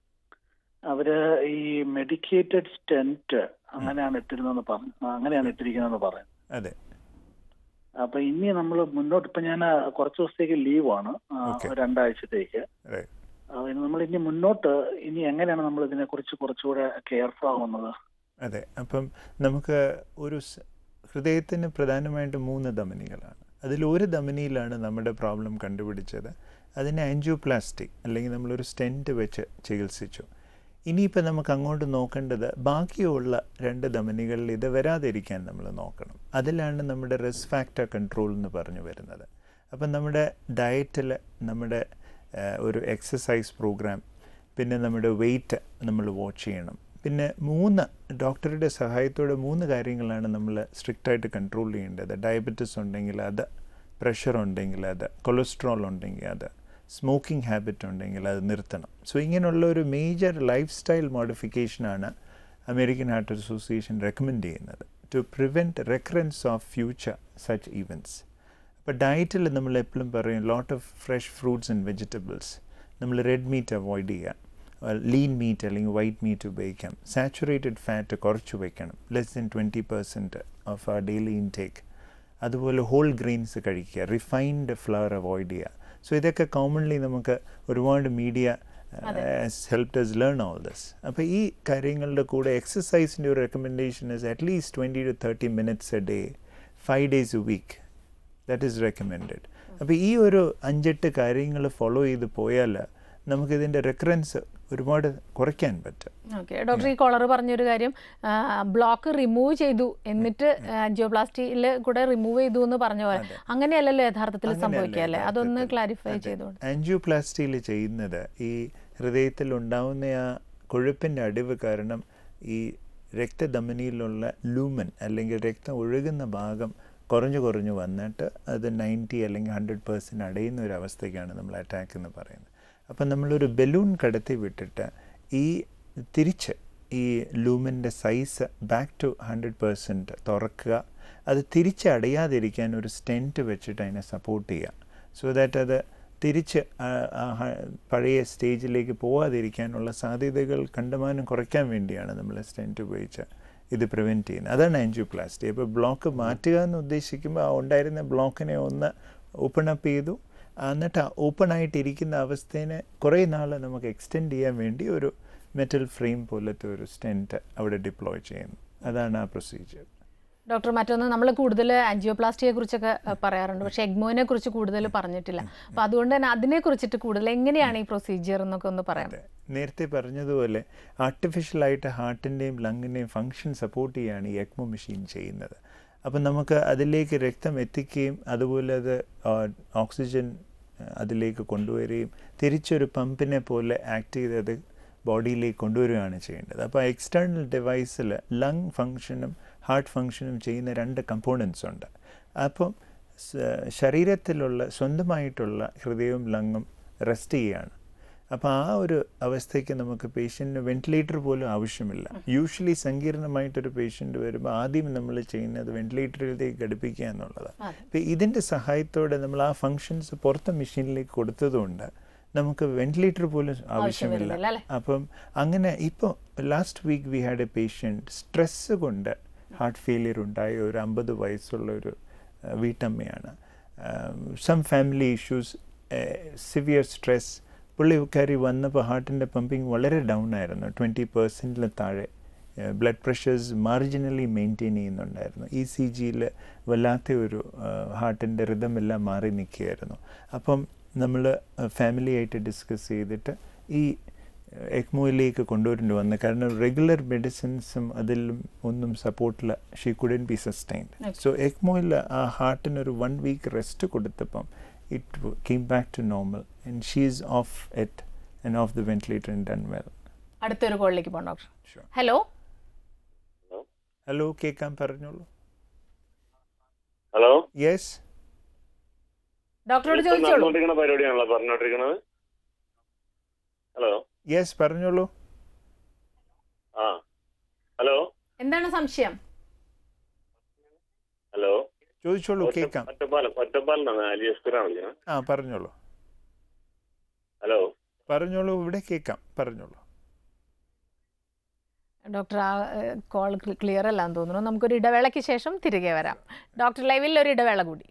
അവര് ഈ മെഡിക്കേറ്റഡ് സ്റ്റെന്റ് അങ്ങനെയാണ് ഇട്ടിരുന്നെന്ന് പറഞ്ഞു അങ്ങനെയാണ് ഇട്ടിരിക്കുന്നതെന്ന് പറഞ്ഞു അതെ അപ്പൊ ഇനി നമ്മൾ മുന്നോട്ട് ഇപ്പൊ ഞാൻ കുറച്ച് ദിവസത്തേക്ക് ലീവാണ് Okay. രണ്ടാഴ്ചത്തേക്ക് റൈറ്റ് നമ്മൾ ഇനി മുന്നോട്ട് ഇനി എങ്ങനെയാണ് നമ്മൾ ഇതിനെ കുറിച്ച് കുറച്ചുകൂടെ കെയർഫുൾ ആവുന്നത് അതെ അപ്പം നമുക്ക് ഒരു സ്- ഹൃദയത്തിന് പ്രധാനമായിട്ട് മൂന്ന് ധമനികളാണ് അതിൽ ഒരു ധമനിയിലാണ് നമ്മുടെ പ്രോബ്ലം കണ്ടുപിടിച്ചത് അതിനെ ആൻജിയോപ്ലാസ്റ്റി അല്ലെങ്കിൽ നമ്മളൊരു സ്റ്റെൻറ്റ് വെച്ച് ചികിത്സിച്ചു ഇനിയിപ്പോൾ നമുക്ക് അങ്ങോട്ട് നോക്കേണ്ടത് ബാക്കിയുള്ള രണ്ട് ധമനികളിൽ ഇത് വരാതിരിക്കാൻ നമ്മൾ നോക്കണം അതിലാണ് നമ്മുടെ റിസ്ക് ഫാക്ടർ കൺട്രോൾ എന്ന് പറഞ്ഞു വരുന്നത് അപ്പം നമ്മുടെ ഡയറ്റിൽ നമ്മുടെ ആ, ഒരു എക്സസൈസ് പ്രോഗ്രാം പിന്നെ നമ്മുടെ വെയിറ്റ് നമ്മൾ വാച്ച് ചെയ്യണം പിന്നെ മൂന്ന് ഡോക്ടറുടെ സഹായത്തോടെ മൂന്ന് കാര്യങ്ങളാണ് നമ്മൾ സ്ട്രിക്റ്റായിട്ട് കൺട്രോൾ ചെയ്യേണ്ടത് ഡയബറ്റിസ് ഉണ്ടെങ്കിൽ അത് പ്രഷർ ഉണ്ടെങ്കിൽ അത് കൊളസ്ട്രോൾ ഉണ്ടെങ്കിൽ അത് സ്മോക്കിംഗ് ഹാബിറ്റ് ഉണ്ടെങ്കിൽ അത് നിർത്തണം സോ ഇങ്ങനെയുള്ള ഒരു മേജർ ലൈഫ് സ്റ്റൈൽ മോഡിഫിക്കേഷനാണ് അമേരിക്കൻ ഹാർട്ട് അസോസിയേഷൻ റെക്കമെൻഡ് ചെയ്യുന്നത് to prevent recurrence of future such events അപ്പോൾ ഡയറ്റിൽ നമ്മൾ എപ്പോഴും പറയും lot of fresh fruits and vegetables നമ്മൾ റെഡ് മീറ്റ് അവോയ്ഡ് ചെയ്യുക ലീൻ മീറ്റ് അല്ലെങ്കിൽ വൈറ്റ് മീറ്റ് ഉപയോഗിക്കാം സാച്ചുറേറ്റഡ് ഫാറ്റ് കുറച്ച് വയ്ക്കണം less than twenty percent of ആ ഡെയിലി ഇൻടേക്ക് അതുപോലെ ഹോൾ ഗ്രെയിൻസ് കഴിക്കുക റിഫൈൻഡ് ഫ്ലവർ അവോയ്ഡ് ചെയ്യുക സോ ഇതൊക്കെ കോമൺലി നമുക്ക് ഒരുപാട് media help does learn all this അപ്പോൾ ഈ കാര്യങ്ങളുടെ കൂടെ എക്സസൈസിൻ്റെ ഒരു recommendation is at least twenty to thirty minutes a day five days a week that is recommended അപ്പോൾ ഈ ഒരു അഞ്ചെട്ട് കാര്യങ്ങൾ ഫോളോ ചെയ്ത് പോയാൽ നമുക്കിതിൻ്റെ റെക്കറൻസ് ഒരുപാട് കുറയ്ക്കാൻ പറ്റും ഓക്കെ ഡോക്ടർ ഈ കോളർ പറഞ്ഞൊരു കാര്യം ബ്ലോക്ക് റിമൂവ് ചെയ്തു എന്നിട്ട് ആൻജിയോപ്ലാസ്റ്റിയിൽ കൂടെ റിമൂവ് ചെയ്തു എന്ന് പറഞ്ഞ പോലെ അങ്ങനെയല്ലല്ലോ യഥാർത്ഥത്തിൽ അങ്ങനെയല്ല സംഭവിക്കുക അല്ലേ അതൊന്ന് യഥാർത്ഥത്തിൽ. ക്ലാരിഫൈ അതെ. ചെയ്തോളൂ ആൻജിയോപ്ലാസ്റ്റിയിൽ ചെയ്യുന്നത് ഈ ഹൃദയത്തിൽ ഉണ്ടാവുന്ന ആ കൊഴുപ്പിൻ്റെ അടിവ് കാരണം ഈ രക്തധമനിയിലുള്ള ലൂമൻ അല്ലെങ്കിൽ രക്തം ഒഴുകുന്ന ഭാഗം കുറഞ്ഞു കുറഞ്ഞു വന്നിട്ട് അത് നയൻറ്റി അല്ലെങ്കിൽ ഹൺഡ്രഡ് പേഴ്സൻറ്റ് അടയുന്ന ഒരു അവസ്ഥയ്ക്കാണ് നമ്മൾ അറ്റാക്ക് എന്ന് പറയുന്നത് അപ്പം നമ്മളൊരു ബലൂൺ കടത്തി വിട്ടിട്ട് ഈ തിരിച്ച് ഈ ലൂമിൻ്റെ size back to hundred percent തുറക്കുക അത് തിരിച്ച് അടയാതിരിക്കാൻ ഒരു സ്റ്റെൻറ്റ് വെച്ചിട്ട് അതിനെ സപ്പോർട്ട് ചെയ്യുക സോ ദാറ്റ് അത് തിരിച്ച് ആ- ആ ഹ- പഴയ സ്റ്റേജിലേക്ക് പോവാതിരിക്കാനുള്ള സാധ്യതകൾ കണ്ടമാനം കുറയ്ക്കാൻ വേണ്ടിയാണ് നമ്മൾ സ്റ്റെൻറ്റ് ഉപയോഗിച്ച് ഇത് പ്രിവെൻറ്റ് ചെയ്യുന്നത് അതാണ് ആൻജിയോപ്ലാസ്റ്റി അപ്പോൾ ബ്ലോക്ക് മാറ്റുക എന്ന് ഉദ്ദേശിക്കുമ്പോൾ ആ ഉണ്ടായിരുന്ന ബ്ലോക്കിനെ ഒന്ന് ഓപ്പൺ അപ്പ് ചെയ്തു എന്നിട്ട് ആ ഓപ്പൺ ആയിട്ടിരിക്കുന്ന അവസ്ഥേനെ കുറേ നാൾ നമുക്ക് എക്സ്റ്റെൻഡ് ചെയ്യാൻ വേണ്ടി ഒരു മെറ്റൽ ഫ്രെയിം പോലത്തെ ഒരു സ്റ്റെൻറ്റ് അവിടെ ഡിപ്ലോയ് ചെയ്യുന്നു അതാണ് ആ പ്രൊസീജിയർ ഡോക്ടർ മറ്റൊന്ന് നമ്മൾ കൂടുതൽ ആൻജിയോപ്ലാസ്റ്റിയെ കുറിച്ചൊക്കെ അഹ്, പറയാറുണ്ട് പക്ഷേ എഗ്മോനെ കുറിച്ച് കൂടുതൽ പറഞ്ഞിട്ടില്ല അപ്പോൾ അതുകൊണ്ട് തന്നെ അതിനെ കുറിച്ചിട്ട് കൂടുതൽ എങ്ങനെയാണ് ഈ പ്രൊസീജിയർ എന്നൊക്കെ ഒന്ന് പറയാം അതെ നേരത്തെ പറഞ്ഞതുപോലെ ആർട്ടിഫിഷ്യലായിട്ട് ഹാർട്ടിൻ്റെയും ലങ്ങിൻ്റെയും ഫങ്ഷൻ സപ്പോർട്ട് ചെയ്യുകയാണ് ഈ എക്മോ മെഷീൻ ചെയ്യുന്നത് അപ്പം നമുക്ക് അതിലേക്ക് രക്തം എത്തിക്കുകയും അതുപോലെ അത് ഓക്സിജൻ അതിലേക്ക് കൊണ്ടുവരികയും തിരിച്ചൊരു പമ്പിനെ പോലെ ആക്ട് ചെയ്ത് അത് ബോഡിയിലേക്ക് കൊണ്ടുവരികയാണ് ചെയ്യേണ്ടത് അപ്പോൾ എക്സ്റ്റേണൽ ഡിവൈസിൽ ലങ് ഫങ്ഷനും ഹാർട്ട് ഫങ്ഷനും ചെയ്യുന്ന രണ്ട് കമ്പോണൻസ് ഉണ്ട് അപ്പം സ- ശരീരത്തിലുള്ള സ്വന്തമായിട്ടുള്ള ഹൃദയവും ലങ്ങും റെസ്റ്റ് ചെയ്യുകയാണ് അപ്പോൾ ആ ഒരു അവസ്ഥയ്ക്ക് നമുക്ക് പേഷ്യൻറ്റിന് വെന്റിലേറ്റർ പോലും ആവശ്യമില്ല യൂഷ്വലി സങ്കീർണമായിട്ടൊരു പേഷ്യൻ്റ് വരുമ്പോൾ ആദ്യം നമ്മൾ ചെയ്യുന്നത് വെന്റിലേറ്ററിലേക്ക് ഘടിപ്പിക്കുക എന്നുള്ളതാണ് അതെ. അപ്പോൾ ഇതിൻ്റെ സഹായത്തോടെ നമ്മൾ ആ ഫങ്ഷൻസ് പുറത്തെ മെഷീനിലേക്ക് കൊടുത്തതുകൊണ്ട് നമുക്ക് വെന്റിലേറ്റർ പോലും ആവശ്യമില്ല വരുന്നില്ല, അല്ലേ? അപ്പം അങ്ങനെ ഇപ്പോൾ last week we had a patient stress കൊണ്ട് ഹാർട്ട് ഫെയിലിയർ ഉണ്ടായ ഒരു അമ്പത് വയസ്സുള്ള ഒരു ആ, വീട്ടമ്മയാണ് some family issues severe stress പുള്ളിക്കാരി വന്നപ്പോൾ ഹാർട്ടിൻ്റെ പമ്പിങ് വളരെ ഡൗൺ ആയിരുന്നു ട്വൻറ്റി പെർസെൻറ്റിൽ താഴെ ബ്ലഡ് പ്രഷേഴ്സ് മാർജിനലി മെയിൻറ്റെയിൻ ചെയ്യുന്നുണ്ടായിരുന്നു ഇ സി ജിയിൽ വല്ലാത്ത ഒരു ഹാർട്ടിൻ്റെ റിതം എല്ലാം മാറി നിൽക്കുകയായിരുന്നു അപ്പം നമ്മൾ ഫാമിലി ആയിട്ട് ഡിസ്കസ് ചെയ്തിട്ട് ഈ എക്മോയിലേക്ക് കൊണ്ടുവരേണ്ടി വന്നു കാരണം റെഗുലർ മെഡിസിൻസും അതിലും ഒന്നും സപ്പോർട്ടില്ല she couldn't be sustained so എക്മോയിൽ ആ ഹാർട്ടിനൊരു വൺ വീക്ക് റെസ്റ്റ് കൊടുത്തപ്പം it came back to normal and she is off it and off the ventilator and done well അടുത്തൊരു കോളിലേക്ക് പോകാം ഡോക്ടർ Sure. ഹലോ ഹലോ കേൾക്കാൻ പറഞ്ഞോളൂ ഹലോ യെസ് ഡോക്ടറോട് ഇപ്പൊ ചോദിച്ചോളൂ നടന്നുകൊണ്ടിരിക്കുന്ന പരിപാടിയാണല്ലോ പറഞ്ഞോണ്ടിരിക്കുന്നത് ഹലോ യെസ് പറഞ്ഞോളൂ ആ ഹലോ എന്താണ് സംശയം ഹലോ ചോദിച്ചോളൂ കേൾക്കാം ഒറ്റപ്പാലം ഒറ്റപ്പാലം അലി അസ്കറാണ് ആ പറഞ്ഞോളൂ ഹലോ പറഞ്ഞോളൂ ഇവിടെ കേൾക്കാം പറഞ്ഞോളൂ ഡോക്ടർ ആ കോൾ ക്ലിയർ അല്ലാന്ന് തോന്നുന്നു നമുക്കൊരു ഇടവേളയ്ക്ക് ശേഷം തിരികെ വരാം ഡോക്ടർ ലൈവിൽ ഒരു ഇടവേള കൂടി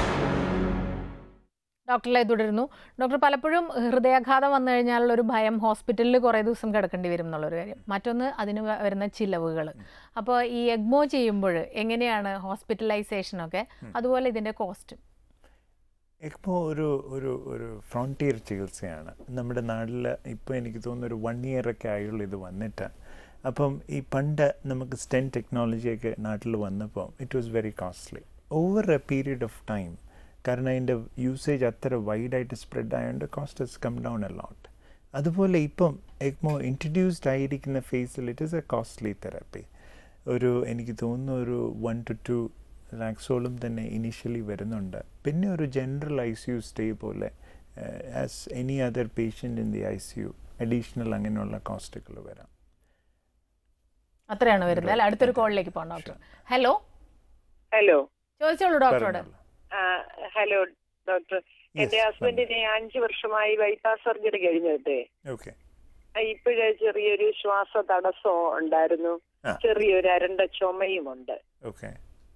ഡോക്ടർ ലൈവ് തുടരുന്നു ഡോക്ടർ പലപ്പോഴും ഹൃദയാഘാതം വന്നു കഴിഞ്ഞാലുള്ള ഒരു ഭയം ഹോസ്പിറ്റലിൽ കുറേ ദിവസം കിടക്കേണ്ടി വരും എന്നുള്ളൊരു കാര്യം മറ്റൊന്ന് അതിന് വ- വരുന്ന ചിലവുകൾ അപ്പോൾ ഈ എഗ്മോ ചെയ്യുമ്പോൾ എങ്ങനെയാണ് ഹോസ്പിറ്റലൈസേഷനൊക്കെ അതുപോലെ ഇതിൻ്റെ കോസ്റ്റ് എക്മോ ഒരു ഒരു ഒരു ഫ്രോണ്ടിയർ ചികിത്സയാണ് നമ്മുടെ നാട്ടിൽ ഇപ്പോൾ എനിക്ക് തോന്നുന്നു ഒരു വൺ ഇയറൊക്കെ ആയുള്ള ഇത് വന്നിട്ട് അപ്പം ഈ പണ്ട് നമുക്ക് സ്റ്റെൻ ടെക്നോളജിയൊക്കെ നാട്ടിൽ വന്നപ്പോൾ it was very costly over a period of time കാരണം അതിൻ്റെ യൂസേജ് അത്ര വൈഡായിട്ട് സ്പ്രെഡ് ആയതുകൊണ്ട് cost has come down a lot അതുപോലെ ഇപ്പം എക്മോ ഇൻട്രൊഡ്യൂസ്ഡ് ആയിരിക്കുന്ന ഫേസിൽ it is a costly therapy ഒരു എനിക്ക് തോന്നുന്നു ഒരു വൺ ടു ടു ലാക്സോളം തന്നെ ഇനീഷ്യലി വരുന്നുണ്ട് പിന്നെ ഒരു general I C U stay പോലെ as any other patient in the I C U additional അങ്ങനെയുള്ള കോസ്റ്റുകൾ വരാം അത്രയാണ് വരുന്നത് അല്ല അടുത്തൊരു കോളിലേക്ക് പോകാം ഡോക്ടർ ഹലോ ഹലോ ചോദിച്ചോളൂ ഡോക്ടറോട് പറഞ്ഞോളൂ. ആ, ഹലോ ഡോക്ടർ എന്റെ Yes, ഹസ്ബൻഡിന് അഞ്ചു വർഷമായി ബൈപ്പാസ് സർജറി കഴിഞ്ഞിട്ടേ ഓക്കെ ഇപ്പോഴേ ചെറിയൊരു ശ്വാസ തടസ്സം ഉണ്ടായിരുന്നു ആ. ചെറിയൊരു അരണ്ട ചുമയുമുണ്ട് ഓക്കെ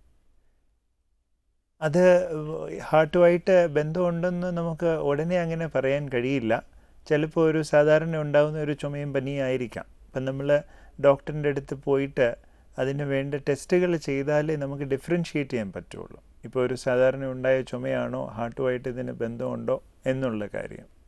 അത് ഹാർട്ടുമായിട്ട് ബന്ധമുണ്ടെന്ന് നമുക്ക് ഉടനെ അങ്ങനെ പറയാൻ കഴിയില്ല ചിലപ്പോൾ ഒരു സാധാരണ ഉണ്ടാകുന്ന ഒരു ചുമയും പനിയും ആയിരിക്കാം അപ്പം നമ്മൾ ഡോക്ടറിൻ്റെ അടുത്ത് പോയിട്ട് അതിന് വേണ്ട ടെസ്റ്റുകൾ ചെയ്താലേ നമുക്ക് ഡിഫറൻഷിയേറ്റ് ചെയ്യാൻ പറ്റുള്ളൂ ഇപ്പോൾ ഒരു സാധാരണ ഉണ്ടായ ചുമയാണോ ഹാർട്ടുമായിട്ട് ഇതിന് ബന്ധമുണ്ടോ എന്നുള്ള കാര്യം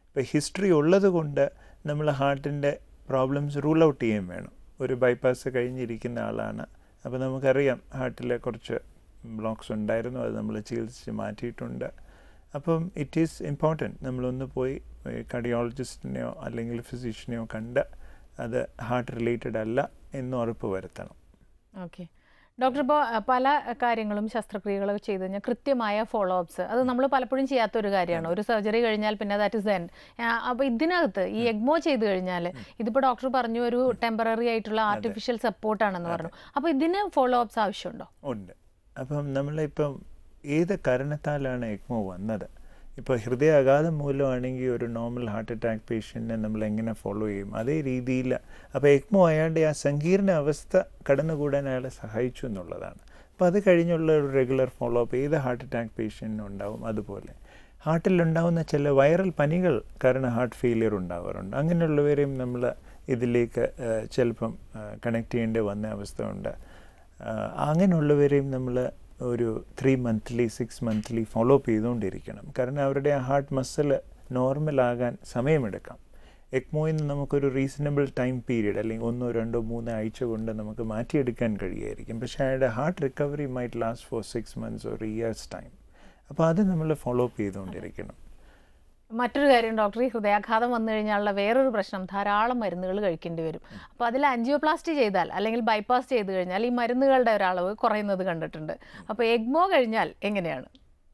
ഇപ്പോൾ ഹിസ്റ്ററി ഉള്ളത് കൊണ്ട് നമ്മൾ ഹാർട്ടിൻ്റെ പ്രോബ്ലംസ് റൂൾ ഔട്ട് ചെയ്യുകയും വേണം ഒരു ബൈപ്പാസ് കഴിഞ്ഞിരിക്കുന്ന ആളാണ് അപ്പോൾ നമുക്കറിയാം ഹാർട്ടിൽ കുറച്ച് ബ്ലോക്സ് ഉണ്ടായിരുന്നു അത് നമ്മൾ ചികിത്സിച്ച് മാറ്റിയിട്ടുണ്ട് അപ്പം ഇറ്റ് ഈസ് ഇമ്പോർട്ടൻറ്റ് നമ്മളൊന്ന് പോയി കർഡിയോളജിസ്റ്റിനെയോ അല്ലെങ്കിൽ ഫിസിഷ്യനെയോ കണ്ട് അത് ഹാർട്ട് റിലേറ്റഡ് അല്ല എന്ന് ഉറപ്പ് വരുത്തണം ഓക്കെ ഡോക്ടർ ഇപ്പോൾ പല കാര്യങ്ങളും ശസ്ത്രക്രിയകളൊക്കെ ചെയ്ത് കഴിഞ്ഞാൽ കൃത്യമായ ഫോളോ അപ്സ് അത് നമ്മൾ പലപ്പോഴും ചെയ്യാത്ത ഒരു കാര്യമാണ് ഒരു സർജറി കഴിഞ്ഞാൽ പിന്നെ ദാറ്റ് ഇസ് എൻഡ് അപ്പോൾ ഇതിനകത്ത് ഈ എഗ്മോ ചെയ്ത് കഴിഞ്ഞാൽ ഇതിപ്പോൾ ഡോക്ടർ പറഞ്ഞു ഒരു ടെമ്പററി ആയിട്ടുള്ള ആർട്ടിഫിഷ്യൽ സപ്പോർട്ടാണെന്ന് പറഞ്ഞു അപ്പോൾ ഇതിന് ഫോളോ അപ്സ് ആവശ്യമുണ്ടോ ഉണ്ട് അപ്പം നമ്മളിപ്പം ഏത് കാരണത്താലാണ് എക്മോ വന്നത് ഇപ്പോൾ ഹൃദയാഘാതം മൂലമാണെങ്കിൽ ഒരു നോർമൽ ഹാർട്ട് അറ്റാക്ക് പേഷ്യൻറ്റിനെ നമ്മൾ എങ്ങനെ ഫോളോ ചെയ്യും അതേ രീതിയിൽ അപ്പോൾ എക്മോ അയാളുടെ ആ സങ്കീർണ അവസ്ഥ കടന്നുകൂടാൻ അയാളെ സഹായിച്ചു എന്നുള്ളതാണ് അപ്പോൾ അത് കഴിഞ്ഞുള്ള ഒരു റെഗുലർ ഫോളോ അപ്പ് ഏത് ഹാർട്ട് അറ്റാക്ക് പേഷ്യൻറ്റിനും ഉണ്ടാവും അതുപോലെ ഹാർട്ടിലുണ്ടാവുന്ന ചില വൈറൽ പനികൾ കാരണം ഹാർട്ട് ഫെയിലിയർ ഉണ്ടാവാറുണ്ട് അങ്ങനെയുള്ളവരെയും നമ്മൾ ഇതിലേക്ക് ചിലപ്പം കണക്ട് ചെയ്യേണ്ടി വന്ന അവസ്ഥ ഉണ്ട് അങ്ങനെയുള്ളവരെയും നമ്മൾ ഒരു three monthly six monthly follow up ചെയ്തുകൊണ്ടിരിക്കണം കാരണം അവരുടെ ആ ഹാർട്ട് മസിൽ നോർമലാകാൻ സമയമെടുക്കാം എക്മോയിൽ നിന്ന് നമുക്കൊരു റീസണബിൾ ടൈം പീരീഡ് അല്ലെങ്കിൽ ഒന്നോ രണ്ടോ മൂന്നോ ആഴ്ച കൊണ്ട് നമുക്ക് മാറ്റിയെടുക്കാൻ കഴിയുമായിരിക്കും പക്ഷേ അയാളുടെ heart recovery might last four six months or years time അപ്പോൾ അത് നമ്മൾ ഫോളോ അപ്പ് ചെയ്തുകൊണ്ടിരിക്കണം മറ്റൊരു കാര്യം ഡോക്ടർ ഈ ഹൃദയാഘാതം വന്നു കഴിഞ്ഞാലുള്ള വേറൊരു പ്രശ്നം ധാരാളം മരുന്നുകൾ കഴിക്കേണ്ടി വരും അപ്പോൾ അതിൽ ആൻജിയോപ്ലാസ്റ്റി ചെയ്താൽ അല്ലെങ്കിൽ ബൈപ്പാസ് ചെയ്ത് കഴിഞ്ഞാൽ ഈ മരുന്നുകളുടെ ഒരളവ് കുറയുന്നത് കണ്ടിട്ടുണ്ട് അപ്പോൾ എഗ്മോ കഴിഞ്ഞാൽ എങ്ങനെയാണ്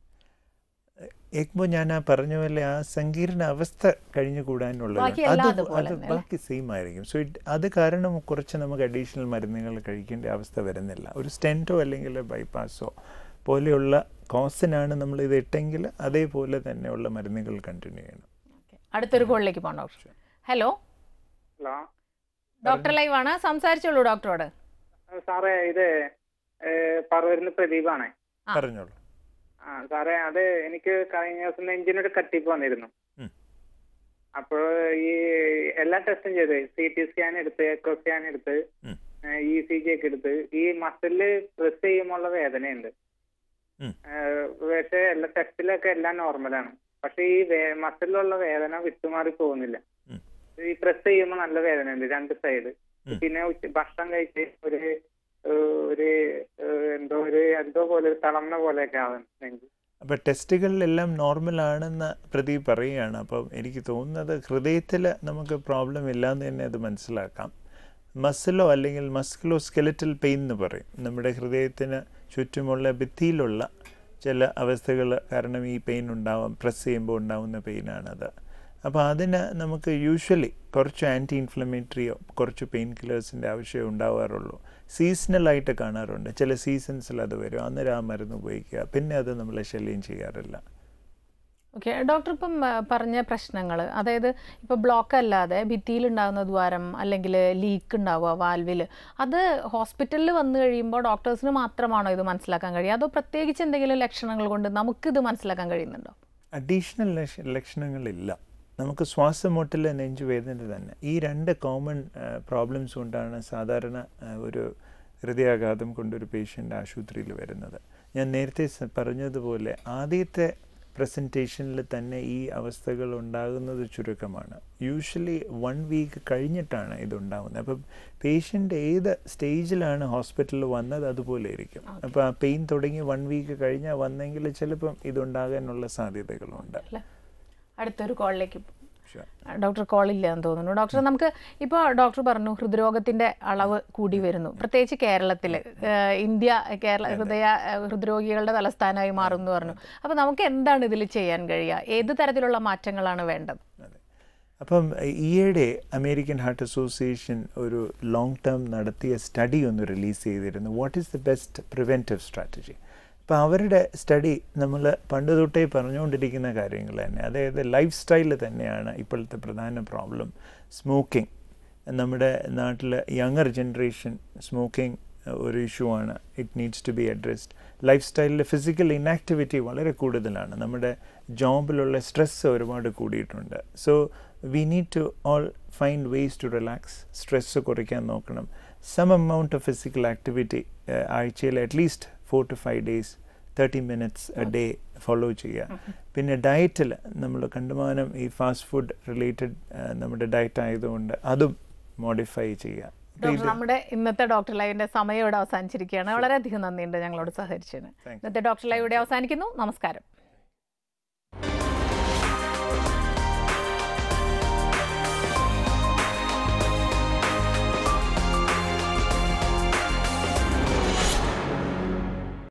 എഗ്മോ ഞാൻ ആ പറഞ്ഞ പോലെ ആ സങ്കീർണ അവസ്ഥ കഴിഞ്ഞുകൂടാനുള്ളത് ബാക്കി എല്ലാം അത് അതുപോലെ അത് തന്നെ, ബാക്കി സെയിം ആയിരിക്കും സോ ഇറ്റ് അത് കാരണം കുറച്ച് നമുക്ക് അഡീഷണൽ മരുന്നുകൾ കഴിക്കേണ്ട അവസ്ഥ വരുന്നില്ല ഒരു സ്റ്റെൻറ്റോ അല്ലെങ്കിൽ ബൈപ്പാസോ പോലെയുള്ള കോസിനാണ് നമ്മൾ ഇത് ഇട്ടെങ്കിൽ അതേപോലെ തന്നെയുള്ള മരുന്നുകൾ കണ്ടിന്യൂ ചെയ്യണം അടുത്തൊരു കോളിലേക്ക് പോകാം doctor hello hello doctor live ആണ് സംസാരിച്ചോളൂ ഡോക്ടറോട് സാറേ ഇത് പറവൂരിന്ന് പ്രദീപാണ് ആ. പറഞ്ഞോളൂ ആ സാറേ അത് എനിക്ക് കഴിഞ്ഞ ദിവസം നെഞ്ചിനൊരു കട്ടിപ്പ് വന്നിരുന്നു ഉം. അപ്പോൾ ഈ എല്ലാ ടെസ്റ്റും ചെയ്ത് സി ടി സ്കാൻ എടുത്ത് എക്കോ സ്കാൻ എടുത്ത് ഉം. ഇ സി ജി ഒക്കെ എടുത്ത് ഈ മസില് പ്രസ് ചെയ്യുമ്പോഴുള്ള വേദനയുണ്ട് ഉം. ഏഹ് പക്ഷേ എല്ലാ ടെസ്റ്റിലൊക്കെ എല്ലാം നോർമലാണ് പക്ഷെ ഈ മസിലുള്ള വേദന വിട്ടുമാറി പോകുന്നില്ല ഉം. ഈ പ്രസ് ചെയ്യുമ്പോൾ നല്ല വേദനയുണ്ട് രണ്ട് സൈഡ് ഉം. പിന്നെ ഉച്ച ഭക്ഷണം കഴിച്ച് ഒരു ഏഹ് ഒരു ഏഹ് എന്തോ ഒരു എന്തോ പോലെ ഒരു തളർന്ന പോലെയൊക്കെ ആവുന്നു നെഞ്ച് അപ്പോൾ ടെസ്റ്റുകളിലെല്ലാം നോർമൽ ആണെന്ന് പ്രദീപ് പറയുകയാണ് അപ്പം എനിക്ക് തോന്നുന്നത് ഹൃദയത്തിൽ നമുക്ക് പ്രോബ്ലം ഇല്ലാന്ന് തന്നെ അത് മനസ്സിലാക്കാം മസിലോ അല്ലെങ്കിൽ മസ്കുലോ സ്കെലറ്റൽ പെയിൻ എന്ന് പറയും നമ്മുടെ ഹൃദയത്തിന് ചുറ്റുമുള്ള ഭിത്തിയിലുള്ള ചില അവസ്ഥകൾ കാരണം ഈ പെയിൻ ഉണ്ടാവാം പ്രസ് ചെയ്യുമ്പോൾ ഉണ്ടാവുന്ന പെയിനാണത് അപ്പോൾ അതിന് നമുക്ക് യൂഷ്വലി കുറച്ച് ആൻറ്റി ഇൻഫ്ലമേറ്ററിയോ കുറച്ച് പെയിൻ കില്ലേഴ്സിൻ്റെ ആവശ്യമേ ഉണ്ടാവാറുള്ളൂ സീസണലായിട്ട് കാണാറുണ്ട് ചില സീസൺസിൽ അത് വരും അന്നേരം ആ മരുന്ന് ഉപയോഗിക്കുക പിന്നെ അത് നമ്മളെ ശല്യം ചെയ്യാറില്ല ഓക്കെ ഡോക്ടർ ഇപ്പം ആ, പറഞ്ഞ പ്രശ്നങ്ങൾ അതായത് ഇപ്പോൾ ബ്ലോക്ക് അല്ലാതെ ഭിത്തിയിലുണ്ടാകുന്ന ദ്വാരം അല്ലെങ്കിൽ ലീക്ക് ഉണ്ടാവുക വാൽവിൽ അത് ഹോസ്പിറ്റലിൽ വന്നു കഴിയുമ്പോൾ ഡോക്ടേഴ്സിന് മാത്രമാണോ ഇത് മനസ്സിലാക്കാൻ കഴിയുക അതോ പ്രത്യേകിച്ച് എന്തെങ്കിലും ലക്ഷണങ്ങൾ കൊണ്ട് നമുക്കിത് മനസ്സിലാക്കാൻ കഴിയുന്നുണ്ടോ അഡീഷണൽ ലക്ഷണങ്ങളില്ല നമുക്ക് ശ്വാസമുട്ടൽ നെഞ്ചുവേദന തന്നെ ഈ രണ്ട് കോമൺ പ്രോബ്ലംസ് കൊണ്ടാണ് സാധാരണ ആ, ഒരു ഹൃദയാഘാതം കൊണ്ടൊരു പേഷ്യൻ്റ് ആശുപത്രിയിൽ വരുന്നത് ഞാൻ നേരത്തെ സ- പറഞ്ഞതുപോലെ ആദ്യത്തെ പ്രസൻറ്റേഷനിൽ തന്നെ ഈ അവസ്ഥകൾ ഉണ്ടാകുന്നത് ചുരുക്കമാണ് യൂഷ്വലി വൺ വീക്ക് കഴിഞ്ഞിട്ടാണ് ഇതുണ്ടാകുന്നത് അപ്പം പേഷ്യൻ്റ് ഏത് സ്റ്റേജിലാണ് ഹോസ്പിറ്റലിൽ വന്നത് അതുപോലെ ഇരിക്കും അപ്പോൾ ആ പെയിൻ തുടങ്ങി വൺ വീക്ക് കഴിഞ്ഞാൽ വന്നെങ്കിൽ ചിലപ്പം ഇതുണ്ടാകാനുള്ള സാധ്യതകളുണ്ട് അല്ലേ അടുത്തൊരു കോളിലേക്ക് Sure. ഡോക്ടർ കോളില്ല എന്ന് തോന്നുന്നു ഡോക്ടർ നമുക്ക് ഇപ്പോൾ ഡോക്ടർ പറഞ്ഞു ഹൃദ്രോഗത്തിൻ്റെ അളവ് കൂടി വരുന്നു പ്രത്യേകിച്ച് കേരളത്തിൽ ഇന്ത്യ കേരള ഹൃദയ ഏഹ് ഹൃദ്രോഗികളുടെ തലസ്ഥാനമായി മാറും എന്ന് പറഞ്ഞു അപ്പോൾ നമുക്ക് എന്താണ് ഇതിൽ ചെയ്യാൻ കഴിയുക ഏത് തരത്തിലുള്ള മാറ്റങ്ങളാണ് വേണ്ടത് അതെ അപ്പം ഈയിടെ അമേരിക്കൻ ഹാർട്ട് അസോസിയേഷൻ ഒരു ലോങ് ടേം നടത്തിയ സ്റ്റഡി ഒന്ന് റിലീസ് ചെയ്തിരുന്നു what is the best preventive strategy അപ്പോൾ അവരുടെ സ്റ്റഡി നമ്മൾ പണ്ട് തൊട്ടേ പറഞ്ഞുകൊണ്ടിരിക്കുന്ന കാര്യങ്ങൾ തന്നെ അതായത് ലൈഫ് സ്റ്റൈൽ തന്നെയാണ് ഇപ്പോഴത്തെ പ്രധാന പ്രോബ്ലം സ്മോക്കിംഗ് നമ്മുടെ നാട്ടിൽ യങ്ങർ ജനറേഷൻ സ്മോക്കിംഗ് ഒരു ഇഷ്യൂ ആണ് it needs to be addressed life സ്റ്റൈലിൽ ഫിസിക്കൽ ഇനാക്ടിവിറ്റി വളരെ കൂടുതലാണ് നമ്മുടെ ജോബിലുള്ള സ്ട്രെസ് ഒരുപാട് കൂടിയിട്ടുണ്ട് so we need to all find ways to relax stress കുറയ്ക്കാൻ നോക്കണം some amount of physical activity ആഴ്ചയിൽ at least four to five days thirty minutes a day follow ചെയ്യുക പിന്നെ ഡയറ്റിൽ നമ്മൾ കണ്ടുമാനം ഈ ഫാസ്റ്റ് ഫുഡ് റിലേറ്റഡ് നമ്മുടെ ഡയറ്റ് ആയതുകൊണ്ട് അതും മോഡിഫൈ ചെയ്യുക ഡോക്ടർ നമ്മുടെ ഇന്നത്തെ ഡോക്ടർ ലൈവിന്റെ സമയം ഇവിടെ അവസാനിച്ചിരിക്കുകയാണ് വളരെയധികം നന്ദിയുണ്ട് ഞങ്ങളോട് സഹകരിച്ചതിന് Thank you. ഇന്നത്തെ ഡോക്ടർ ലൈവ് ഇവിടെ അവസാനിക്കുന്നു നമസ്കാരം